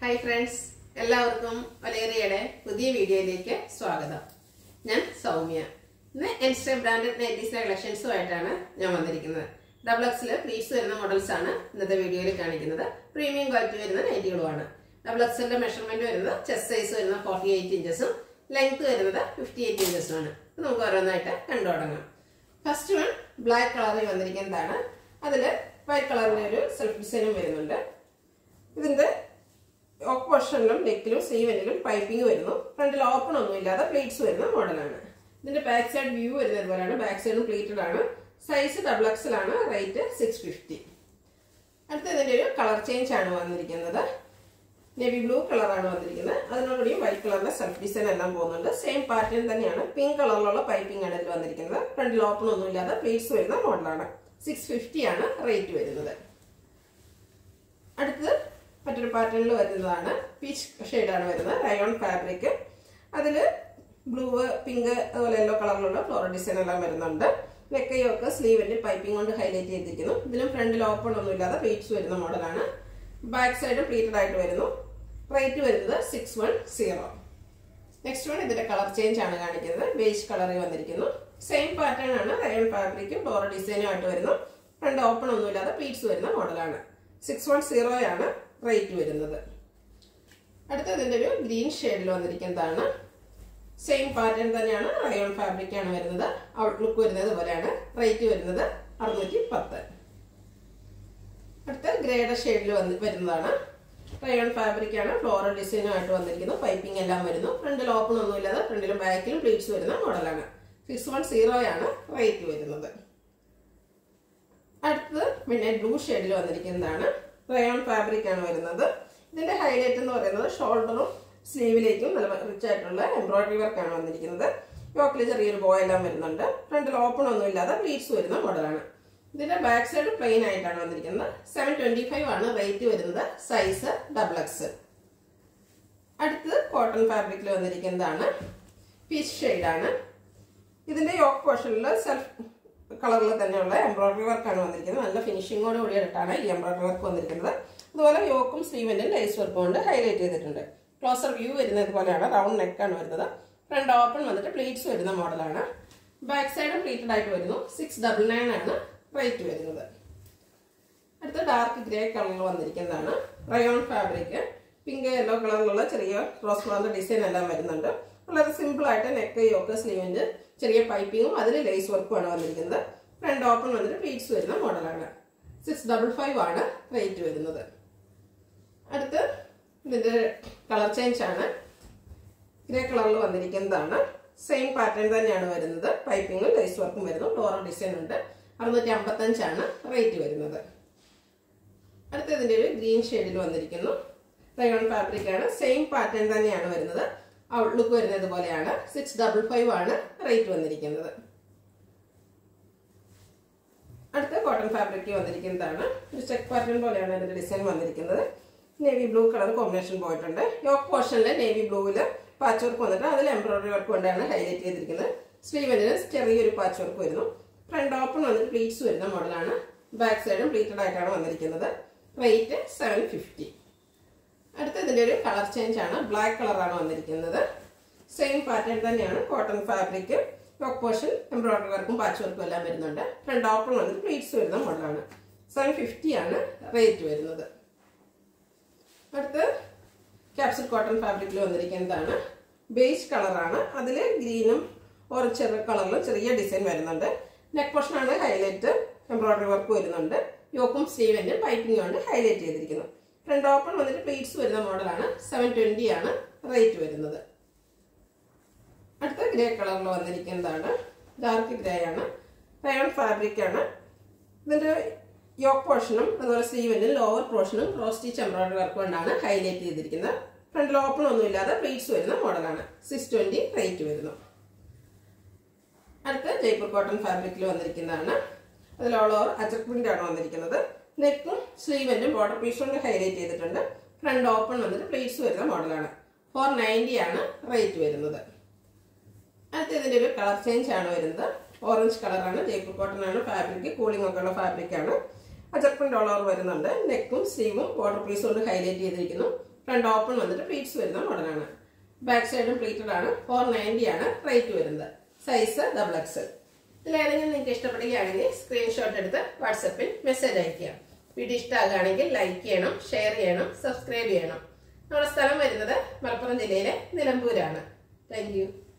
hi friends എല്ലാവർക്കും വലേറിയയുടെ പുതിയ വീഡിയോയിലേക്ക് സ്വാഗതം ഞാൻ സൗമ്യ ഇന്ന് എൻസ്റ്റർ ബ്രാൻഡഡ് നൈറ്റീസിലെ കളക്ഷൻസുമായിട്ടാണ് ഞാൻ വന്നിരിക്കുന്നത് ഡബിൾ എക്സിൽ പ്ലീറ്റ്സ് വരുന്ന മോഡൽസ് ആണ് ഇന്നത്തെ വീഡിയോയിൽ കാണിക്കുന്നത് പ്രീമിയം ക്വാളിറ്റി വരുന്ന നൈറ്റികളുമാണ് ഡബിൾ എക്സലിന്റെ മെഷർമെന്റ് വരുന്നത് ചെസ്റ്റ് സൈസ് വരുന്ന ഫോർട്ടി എയ്റ്റ് ഇഞ്ചസും ലെങ്ത് വരുന്നത് ഫിഫ്റ്റി എയ്റ്റ് ഇഞ്ചസും ആണ് ഇത് നമുക്ക് ഓരോന്നായിട്ട് കണ്ടു തുടങ്ങാം ഫസ്റ്റ് വൺ ബ്ലാക്ക് കളറിൽ വന്നിരിക്കുന്നതാണ് അതിൽ വൈറ്റ് കളറിന്റെ ഒരു സെൽഫ് ഡിസൈനും വരുന്നുണ്ട് ഇതിന്റെ ഓക്ക് പോർഷനിലും നെക്കിലും സ്ലീവനിലും പൈപ്പിംഗ് വരുന്നു ഫ്രണ്ടിൽ ഓപ്പൺ ഒന്നും ഇല്ലാതെ പ്ലേറ്റ്സ് വരുന്ന മോഡലാണ് ഇതിന്റെ ബാക്ക് സൈഡ് വ്യൂ വരുന്നത് പോലെയാണ് ബാക്ക് സൈഡും പ്ലേറ്റഡ് ആണ് സൈസ് ഡബിൾ എക്സൽ ആണ് റേറ്റ് സിക്സ് ഫിഫ്റ്റി അടുത്ത ഇതിന്റെ ഒരു കളർ ചേഞ്ച് ആണ് വന്നിരിക്കുന്നത് നേവി ബ്ലൂ കളറാണ് വന്നിരിക്കുന്നത് അതിനോടുകൂടിയും വൈറ്റ് കളറിന്റെ സെൽഫ് ഡിസൈൻ എല്ലാം പോകുന്നുണ്ട് സെയിം പാറ്റേൺ തന്നെയാണ് പിങ്ക് കളറിലുള്ള പൈപ്പിംഗ് ആണ് ഇതിൽ വന്നിരിക്കുന്നത് ഫ്രണ്ടിൽ ഓപ്പൺ ഒന്നും ഇല്ലാതെ പ്ലേറ്റ്സ് വരുന്ന മോഡലാണ് സിക്സ് ഫിഫ്റ്റി ആണ് റേറ്റ് വരുന്നത് അടുത്തത് മറ്റൊരു പാറ്റേണിൽ വരുന്നതാണ് പീച്ച് ഷെയ്ഡാണ് വരുന്നത് റയോൺ ഫാബ്രിക് അതിൽ ബ്ലൂ പിങ്ക് അതുപോലെ യെല്ലോ കളറിലുള്ള ഫ്ലോറൽ ഡിസൈൻ എല്ലാം വരുന്നുണ്ട് നെക്കയൊക്കെ സ്ലീവിന്റെ പൈപ്പിംഗ് കൊണ്ട് ഹൈലൈറ്റ് ചെയ്തിരിക്കുന്നു ഇതിലും ഫ്രണ്ടിൽ ഓപ്പൺ ഒന്നും ഇല്ലാതെ പ്ലീറ്റ്സ് വരുന്ന മോഡലാണ് ബാക്ക് സൈഡും പ്ലീറ്റഡ് ആയിട്ട് വരുന്നു റേറ്റ് വരുന്നത് six one zero next one ഇതിന്റെ കളർ ചേഞ്ച് ആണ് കാണിക്കുന്നത് ബേജ് കളറിൽ വന്നിരിക്കുന്നു സെയിം പാറ്റേൺ ആണ് റയോൺ ഫാബ്രിക്കും ഫ്ലോറൽ ഡിസൈനും ആയിട്ട് വരുന്നു ഫ്രണ്ട് ഓപ്പൺ ഒന്നും ഇല്ലാതെ പ്ലീറ്റ്സ് വരുന്ന മോഡലാണ് സിക്സ് വൺ സീറോയാണ് റേറ്റ് വരുന്നത് അടുത്തത് ഇതിന്റെ ഒരു ഗ്രീൻ ഷെയ്ഡിൽ വന്നിരിക്കുന്നതാണ് സെയിം പാറ്റേൺ തന്നെയാണ് റയോൺ ഫാബ്രിക് ആണ് വരുന്നത് ഔട്ട്ലുക്ക് വരുന്നത് പോലെയാണ് റേറ്റ് വരുന്നത് അറുന്നൂറ്റി പത്ത് അടുത്ത ഗ്രേഡ ഷെയ്ഡിൽ വന്ന് വരുന്നതാണ് റയോൺ ഫാബ്രിക് ആണ് ഫ്ലോറൽ ഡിസൈനും ആയിട്ട് വന്നിരിക്കുന്നു പൈപ്പിംഗ് എല്ലാം വരുന്നു ഫ്രണ്ടിൽ ഓപ്പൺ ഒന്നും ഇല്ലാതെ ഫ്രണ്ടിലും ബാക്കിലും പ്ലീറ്റ്സ് വരുന്ന മോഡലാണ് സിക്സ് വൺ സീറോയാണ് റേറ്റ് വരുന്നത് അടുത്തത് പിന്നെ ബ്ലൂ ഷെയ്ഡിൽ വന്നിരിക്കുന്നതാണ് റയോൺ ഫാബ്രിക് ആണ് വരുന്നത് ഇതിന്റെ ഹൈലൈറ്റ് എന്ന് പറയുന്നത് ഷോൾഡറും സ്ലീവിലേക്കും നല്ല റിച്ച് ആയിട്ടുള്ള എംബ്രോയിഡറി വർക്ക് ആണ് വന്നിരിക്കുന്നത് യോക്കിൽ ചെറിയൊരു ബോ എല്ലാം വരുന്നുണ്ട് ഫ്രണ്ടിൽ ഓപ്പൺ ഒന്നും ഇല്ലാതെ പ്ലീറ്റ്സ് വരുന്ന മോഡലാണ് ഇതിന്റെ ബാക്ക് സൈഡ് പ്ലെയിൻ ആയിട്ടാണ് വന്നിരിക്കുന്നത് സെവൻ ട്വന്റി ഫൈവ് ആണ് റേറ്റ് വരുന്നത് സൈസ് ഡബിൾ എക്സ് അടുത്തത് കോട്ടൺ ഫാബ്രിക്കിൽ വന്നിരിക്കുന്നതാണ് പീച്ച് ഷെയ്ഡാണ് ഇതിന്റെ യോക്ക് പോർഷനിൽ സെൽഫ് കളറിൽ തന്നെയുള്ള എംബ്രോയിഡറി വർക്കാണ് വന്നിരിക്കുന്നത് നല്ല ഫിനിഷിങ്ങോട് കൂടിയിട്ടാണ് ഈ എംബ്രോയിഡറി വർക്ക് വന്നിരിക്കുന്നത് അതുപോലെ യോക്കും സ്ലീവിന്റെ ലേസ് വർക്കും കൊണ്ട് ഹൈലൈറ്റ് ചെയ്തിട്ടുണ്ട് ക്ലോസർ വ്യൂ വരുന്നത് പോലെയാണ് റൗണ്ട് നെക്കാണ് വരുന്നത് ഫ്രണ്ട് ഓപ്പൺ വന്നിട്ട് പ്ലീറ്റ്സ് വരുന്ന മോഡലാണ് ബാക്ക് സൈഡും പ്ലീറ്റഡ് ആയിട്ട് വരുന്നു സിക്സ് ഡബിൾ നയൻ ആണ് റേറ്റ് വരുന്നത് അടുത്ത ഡാർക്ക് ഗ്രേ കളറിൽ വന്നിരിക്കുന്നതാണ് റയോൺ ഫാബ്രിക് പിങ്ക് യെല്ലോ കളറിലുള്ള ചെറിയ റോസ് കളറിന്റെ ഡിസൈൻ എല്ലാം വരുന്നുണ്ട് വളരെ സിമ്പിൾ ആയിട്ട് നെക്ക് യോക്ക് സ്ലീവിന്റെ ചെറിയ പൈപ്പിങ്ങും അതിൽ ലേസ് വർക്കുമാണ് വന്നിരിക്കുന്നത് ഫ്രണ്ട് ഓപ്പൺ വന്നിട്ട് പ്ലീറ്റ്സ് വരുന്ന മോഡലാണ് സിക്സ് ഡബിൾ ഫൈവ് ആണ് റേറ്റ് വരുന്നത് അടുത്ത് ഇതിന്റെ കളർ ചേഞ്ച് ആണ് ഗ്രേ കളറിൽ വന്നിരിക്കുന്നതാണ് സെയിം പാറ്റേൺ തന്നെയാണ് വരുന്നത് പൈപ്പിങ്ങും ലേസ് വർക്കും വരുന്നു ഫ്ലോറൽ ഡിസൈൻ ഉണ്ട് അറുന്നൂറ്റി അമ്പത്തഞ്ചാണ് റേറ്റ് വരുന്നത് അടുത്ത ഇതിന്റെ ഒരു ഗ്രീൻ ഷെയ്ഡിൽ വന്നിരിക്കുന്നു റയോൺ ഫാബ്രിക് ആണ് സെയിം പാറ്റേൺ തന്നെയാണ് വരുന്നത് ഔട്ട്ലുക്ക് വരുന്നത് പോലെയാണ് സിക്സ് ഡബിൾ ഫൈവ് ആണ് റേറ്റ് വന്നിരിക്കുന്നത് അടുത്ത കോട്ടൺ ഫാബ്രിക് വന്നിരിക്കുന്നതാണ് ഒരു ചെക്ക് പാറ്റേൺ പോലെയാണ് ഇതിന്റെ ഡിസൈൻ വന്നിരിക്കുന്നത് നേവി ബ്ലൂ കളർ കോമ്പിനേഷൻ പോയിട്ടുണ്ട് യോക്ക് പോർഷനിൽ നേവി ബ്ലൂവില് പാച്ച് വർക്ക് വന്നിട്ട് അതിൽ എംബ്രോയിഡറി വർക്ക് കൊണ്ടാണ് ഹൈലൈറ്റ് ചെയ്തിരിക്കുന്നത് സ്ലീവിന് ചെറിയൊരു പാച്ച് വർക്ക് വരുന്നു ഫ്രണ്ട് ഓപ്പൺ വന്നിട്ട് പ്ലീറ്റ്സ് വരുന്ന മോഡലാണ് ബാക്ക് സൈഡും പ്ലീറ്റഡ് ആയിട്ടാണ് വന്നിരിക്കുന്നത് റേറ്റ് സെവൻ ഫിഫ്റ്റി അടുത്ത ഇതിന്റെ ഒരു കളർ ചേഞ്ച് ആണ് ബ്ലാക്ക് കളറാണ് വന്നിരിക്കുന്നത് സെയിം പാറ്റേൺ തന്നെയാണ് cotton fabric yoke portion embroidery വർക്കും പാച്ച് വർക്കും എല്ലാം വരുന്നുണ്ട് ഫ്രണ്ട് ഓപ്പൺ വന്നിട്ട് പ്ലീറ്റ്സ് വരുന്ന മോഡലാണ് സെവൻ ഫിഫ്റ്റി ആണ് റേറ്റ് വരുന്നത് അടുത്ത് ക്യാപ്സിൽ കോട്ടൺ ഫാബ്രിക്കിൽ വന്നിരിക്കുന്നതാണ് ബേജ് കളറാണ് അതിൽ ഗ്രീനും ഓറഞ്ച് ചെറിയ കളറിലും ചെറിയ ഡിസൈൻ വരുന്നുണ്ട് നെക്ക് പോർഷനാണ് ഹൈലൈറ്റ് എംബ്രോയിഡറി വർക്ക് വരുന്നുണ്ട് യോക്കും സ്റ്റീവനും പൈപ്പിംഗ് കൊണ്ട് ഹൈലൈറ്റ് ചെയ്തിരിക്കുന്നു ഫ്രണ്ട് ഓപ്പൺ വന്നിട്ട് പ്ലീറ്റ്സ് വരുന്ന മോഡലാണ് സെവൻ ട്വന്റി ആണ് റേറ്റ് വരുന്നത് അടുത്ത ഗ്രേ കളറിൽ വന്നിരിക്കുന്നതാണ് ഡാർക്ക് ഗ്രേ ആണ് റയോൺ ഫാബ്രിക് ആണ് ഇതിന്റെ യോക്ക് പോർഷനും അതുപോലെ സ്ലീവിന്റെ ലോവർ പോർഷനും ക്രോസ് സ്റ്റിച്ച് എംബ്രോയിഡറി വർക്ക് കൊണ്ടാണ് ഹൈലൈറ്റ് ചെയ്തിരിക്കുന്നത് ഫ്രണ്ടിൽ ഓപ്പൺ ഒന്നും ഇല്ലാതെ പ്ലീറ്റ്സ് വരുന്ന മോഡലാണ് സിക്സ് ട്വന്റി റേറ്റ് വരുന്നു അടുത്ത ജയ്പൂർ കോട്ടൺ ഫാബ്രിക്കിൽ വന്നിരിക്കുന്നതാണ് അതിൽ ഓൾ ഓവർ അച്ചക് പ്രിന്റ് ആണ് വന്നിരിക്കുന്നത് നെക്കും സ്ലീവന്റും ബോർഡർ പീസ് കൊണ്ട് ഹൈലൈറ്റ് ചെയ്തിട്ടുണ്ട് ഫ്രണ്ട് ഓപ്പൺ വന്നിട്ട് പ്ലീറ്റ്സ് വരുന്ന മോഡലാണ് ഫോർ നയൻറ്റി ആണ് റേറ്റ് വരുന്നത് അടുത്ത ഇതിന്റെ ഒരു കളർ ചേഞ്ച് ആണ് വരുന്നത് ഓറഞ്ച് കളറാണ് ജയ്പൂർ കോട്ടൺ ആണ് ഫാബ്രിക് കൂളിംഗ് ഒക്കെ ഉള്ള ഫാബ്രിക് ആണ് അജർപ്പൻ ഡോളർ വരുന്നുണ്ട് നെക്കും സ്ലീവും ബോർഡർ പീസ് കൊണ്ട് ഹൈലൈറ്റ് ചെയ്തിരിക്കുന്നു ഫ്രണ്ട് ഓപ്പൺ വന്നിട്ട് പ്ലീറ്റ്സ് വരുന്ന മോഡലാണ് ബാക്ക് സൈഡും പ്ലീറ്റഡ് ആണ് ഫോർ നയൻറ്റി ആണ് റേറ്റ് വരുന്നത് സൈസ് ഡബിൾ എക്സൽ ഇതിലേതെങ്കിലും നിങ്ങൾക്ക് ഇഷ്ടപ്പെടുകയാണെങ്കിൽ സ്ക്രീൻഷോട്ട് എടുത്ത് വാട്സപ്പിൽ മെസ്സേജ് അയക്കുക വീഡിയോ ഇഷ്ടമാകുകയാണെങ്കിൽ ലൈക്ക് ചെയ്യണം ഷെയർ ചെയ്യണം സബ്സ്ക്രൈബ് ചെയ്യണം നമ്മുടെ സ്ഥലം വരുന്നത് മലപ്പുറം ജില്ലയിലെ നിലമ്പൂരാണ് താങ്ക്